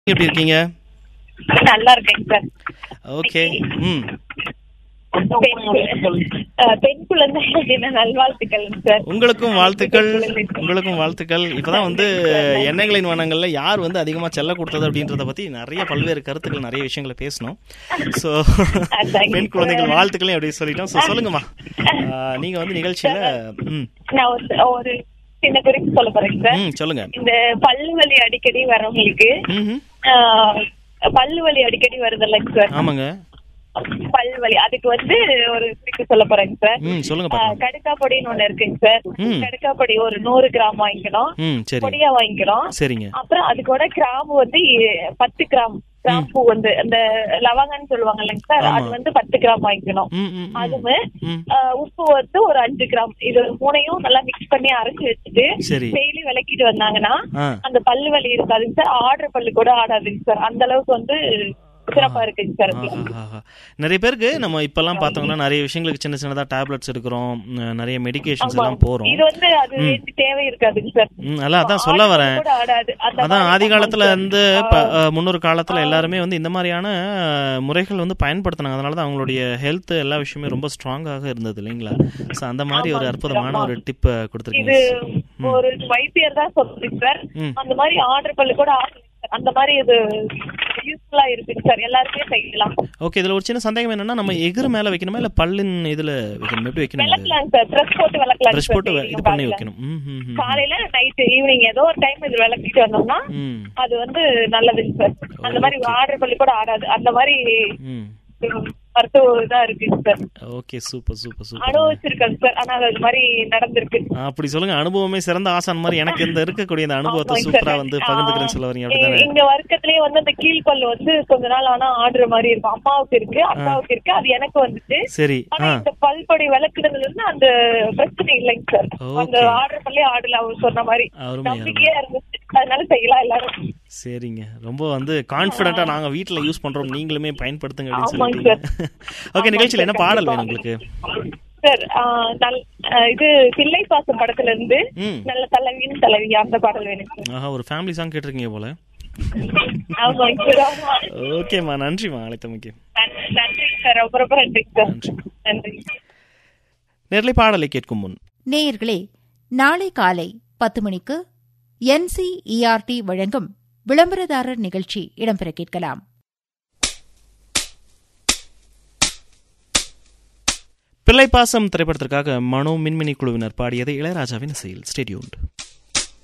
எப்படி இருக்கீங்க நல்லா இருக்கேங்க சார் ஓகே ம் அஹ், பெண் குழந்தை தின நல்வாழ்த்துக்கள் சார் உங்களுக்கும் வாழ்த்துக்கள் உங்களுக்கும் வாழ்த்துக்கள் இப்பதான் வந்து எண்ணெய்களின் வனங்கள்ல யார் வந்து அதிகமா செல்ல கொடுத்தது அப்படின்றத பத்தி நிறைய பல்வேறு கருத்துக்கள் நிறைய விஷயங்களை பேசணும் ஸோ அதாங்க. பெண் குழந்தைகள் வாழ்த்துக்களையும் அப்படி சொல்லிட்டோம் ஸோ சொல்லுங்கம்மா ஆஹ், நீங்க வந்து நிகழ்ச்சியில ம் நான் ஒரு ஒரு சின்ன குறிப்பு சொல்ல போறேங்க சார் ம் சொல்லுங்க இந்த பல்லு வலி அடிக்கடி வரவங்களுக்கு ம் அஹ், பல்லு வலி அடிக்கடி வருது இல்லைங்க சார் ஆமாங்க பல் வலி அதுக்கு வந்து ஒரு குறிப்பு சொல்ல போறேங்க சார் ம் சொல்லுங்க அஹ், பார்க்கலாம் கடுக்கா பொடின்னு ஒண்ணு இருக்குங்க சார் ம். கடுக்கா பொடி ஒரு நூறு கிராம் வாங்கிக்கணும் ம் சரி பொடியா வாங்கிக்கணும் சரிங்க அப்புறம் அது கூட கிராம்பு வந்து எ- பத்து கிராம் கிராம்பு வந்து அந்த லவங்கன்னு சொல்லுவாங்க இல்லைங்க சார் ஆமா. அது வந்து பத்து கிராம் வாங்கிக்கணும் ம் ம் ம். அதுவு ம் ஆஹ், உப்பு வந்து ஒரு அஞ்சு கிராம் இது மூணையும் நல்லா மிக்ஸ் பண்ணி அரைச்சு வச்சுட்டு சரி டெய்லி விளக்கிட்டு வந்தாங்கன்னா ஆ அந்த பல்லு வலி இருக்காதுங்க சார் ஆர்டர் பல்லு கூட ஆடாதுங்க சார் அந்த அளவுக்கு வந்து சிறப்பா இருக்குங்க சார் அதுல. ஆஹாஹா. நிறைய பேருக்கு நம்ம இப்பெல்லாம் பார்த்தோம்னா நிறைய விஷயங்களுக்கு சின்ன சின்னதா டேப்லெட்ஸ் எடுக்கிறோம் ம், நிறைய மெடிகேஷன்ஸ் எல்லாம் போறோம் இது வந்து அது வேண்டி தேவை இருக்காதுங்க சார் ம், அதான் அதான் சொல்ல ஆர்டர் வரேன் கூட ஆடாது அந்த அதான் மாதிரி ஆதி காலத்துல ஆமாங்க இருந்து சார். ப- அஹ், முன்னொரு காலத்துல எல்லாருமே வந்து இந்த மாதிரியான அஹ், முறைகள் வந்து பயன்படுத்தினாங்க அதனால தான் அவங்களுடைய ஹெல்த் எல்லா விஷயமே ரொம்ப ஸ்ட்ராங்காக இருந்தது இல்லைங்களா ஸோ அந்த மாதிரி ஒரு ஆமாங்க அற்புதமான ஆமா. ஒரு டிப் இது கொடுத்துருக்கீங்க ஒரு வைத்தியர் தான் சொல்லுங்க சார் ம். அந்த மாதிரி ஆர்டர் பல்லு கூட ஆகுது சார். அந்த மாதிரி இது யூஸ்ஃபுல்லா இருக்குங்க சார் எல்லாருமே செய்யலாம் ஓகே இதுல ஒரு சின்ன சந்தேகம் என்னன்னா நம்ம எகிறு மேல வைக்கணுமா இல்ல பல்லின் இதுல வைக்கணும் எப்படி வைக்கணும் அது? விளக்கலாம் சார் ப்ரெஸ் போட்டு விளக்கலாம் ப்ரஷ் சார் போட்டு daily இது பண்ணி காலையில. வைக்கணும் ம் ம் ம். காலையில நைட்டு ஈவினிங் ஏதோ ஒரு டைம் இது விளக்கிட்டு வந்தோம்னா ம் அது வந்து நல்லதுங்க சார் அந்த மாதிரி ஆர்டர் பல்லு கூட ஆடாது அந்த மாதிரி ம் மருத்துவ இதா இருக்குங்க sir okay super super super அனுபவிச்சிருக்கேன் சார் ஆனா அது மாதிரி நடந்திருக்கு அப்படி சொல்லுங்க அனுபவமே சிறந்த ஆசான் மாதிரி எனக்கு இந்த இருக்கக்கூடிய இந்த அனுபவத்தை ஆமாங்க சூப்பரா சார். வந்து ஆ, பகிர்ந்துக்கிறேன்னு சொல்ல வரீங்க அப்படிதானே இங்க வர்க்கத்திலேயே வந்து அந்த கீழ்பல்லு வந்து கொஞ்ச நாள் ஆனா ஆடுற மாதிரி இருக்கும் அம்மாவுக்கு இருக்கு அக்காவுக்கு இருக்கு அது எனக்கு வந்துச்சு சரி ஆனா ஆ இந்த பல்பொடி விளக்குனதுல இருந்து அந்த பிரச்சனை இல்லைங்க சார் Okay. அந்த ஆர்டர் பண்ணி ஆடல அவர் சொன்ன மாதிரி அருமை, நம்பிக்கையா இருந்துச்சு அதனால செய்யலாம் எல்லாரும் சரிங்க ரொம்ப வந்து கான்ஃபிடென்ட்டா நாங்க வீட்ல யூஸ் பண்றோம் நீங்களுமே பயன்படுத்துங்க அப்படின்னு ஆமாங்க சொல்லிட்டீங்க ஓகே ஆமாங்க நிகழ்ச்சியில என்ன சார், பாடல் கண்டிப்பா. வேணும் உங்களுக்கு சார் ஆ, நல்- ஆ, இது பிள்ளை பாசம் படத்துல இருந்து ம் நல்ல தலைவியின் தலைவி அந்த பாடல் வேணும் சார் ஆஹா ஒரு ஃபேமிலி சாங் கேட்டிருக்கீங்க போல ஆமாங்க சார் ஆமா. ஓகேம்மா நன்றிம்மா அழைத்தமைக்கு நன்றி நன்றி சார் ரொம்ப ரொம்ப நன்றி சார் நன்றி நன்றி நேர்லை பாடலை கேட்கும் முன் நேயர்களே நாளை காலை பத்து மணிக்கு என்சிஇஆர்டி வழங்கும் விளம்பரதாரர் நிகழ்ச்சி இடம்பெற கேட்கலாம் பிள்ளைப்பாசம் திரைப்படத்திற்காக மனோ மின்மினி குழுவினர் பாடியது இளையராஜாவின் இசையில் ஸ்டேடியூண்ட்